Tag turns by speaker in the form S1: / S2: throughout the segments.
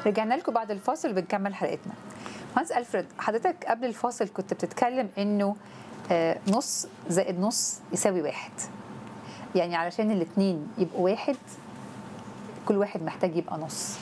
S1: رجعنا لكم بعد الفاصل بنكمل حلقتنا هانس الفريد حضرتك قبل الفاصل كنت بتتكلم انه آه، نص زائد نص يساوي واحد يعني علشان الاتنين يبقوا واحد كل واحد محتاج يبقى نص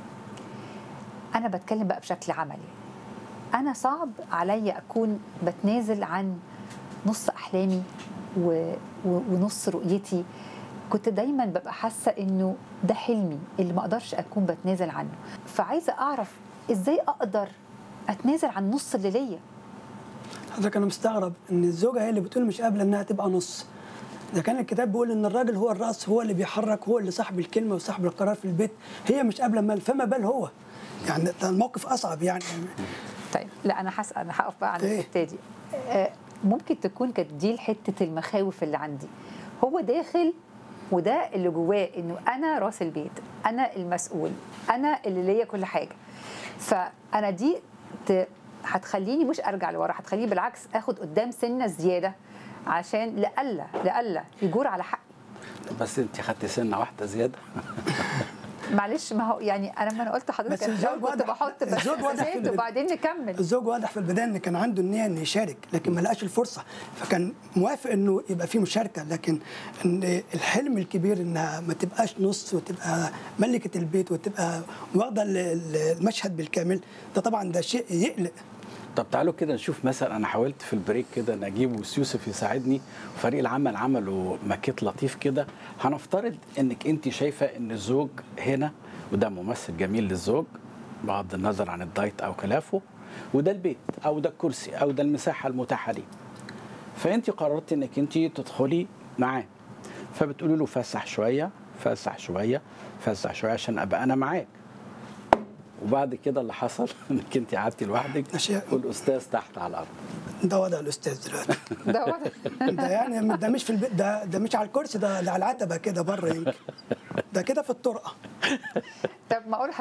S1: انا بتكلم بقى بشكل عملي انا صعب عليا اكون بتنازل عن نص احلامي و... و... ونص رؤيتي كنت دايما ببقى حاسه انه ده حلمي اللي ما اقدرش اكون بتنازل عنه فعايزه اعرف ازاي اقدر اتنازل عن نص اللي ليا
S2: حضرتك انا مستغرب ان الزوجه هي اللي بتقول مش قابله انها تبقى نص ده كان الكتاب بيقول ان الراجل هو الراس هو اللي بيحرك هو اللي صاحب الكلمه وصاحب القرار في البيت هي مش قابله مال فما بال هو يعني ده الموقف اصعب يعني
S1: طيب لا انا هسال انا هقف بقى عند
S2: إيه؟
S1: الحته دي آه، ممكن تكون كانت دي حته المخاوف اللي عندي هو داخل وده اللي جواه انه انا راس البيت انا المسؤول انا اللي ليا كل حاجه فانا دي ت- هتخليني مش ارجع لورا هتخليني بالعكس اخد قدام سنه زياده عشان لألا لألا يجور على حقي
S3: بس انت خدتي سنه واحده زياده
S1: معلش ما هو يعني انا ما انا قلت لحضرتك
S2: بس
S1: أنا
S2: الزوج
S1: كنت
S2: واضح-
S1: بحط بس
S2: الزوج واضح في
S1: أساسات
S2: البداية.
S1: وبعدين نكمل
S2: الزوج واضح في البدايه ان كان عنده النيه انه يشارك لكن ما لقاش الفرصه فكان موافق انه يبقى في مشاركه لكن ان الحلم الكبير انها ما تبقاش نص وتبقى ملكه البيت وتبقى واخده ال- ال- المشهد بالكامل ده طبعا ده شيء يقلق
S3: طب تعالوا كده نشوف مثلا انا حاولت في البريك كده ان اجيب وسيوسف يساعدني وفريق العمل عملوا ماكيت لطيف كده هنفترض انك انت شايفه ان الزوج هنا وده ممثل جميل للزوج بغض النظر عن الدايت او خلافه وده البيت او ده الكرسي او ده المساحه المتاحه ليه فانت قررت انك انت تدخلي معاه فبتقولي له فسح شويه فسح شويه فسح شويه عشان ابقى انا معاك وبعد كده اللي حصل انك انت قعدتي لوحدك
S2: أشياء.
S3: والاستاذ تحت على الارض
S2: ده وضع الاستاذ دلوقتي
S1: ده واضح
S2: ده يعني ده مش في البيت ده ده مش على الكرسي ده ده على العتبه كده بره يمكن ده كده في الطرقه
S1: طب ما اقول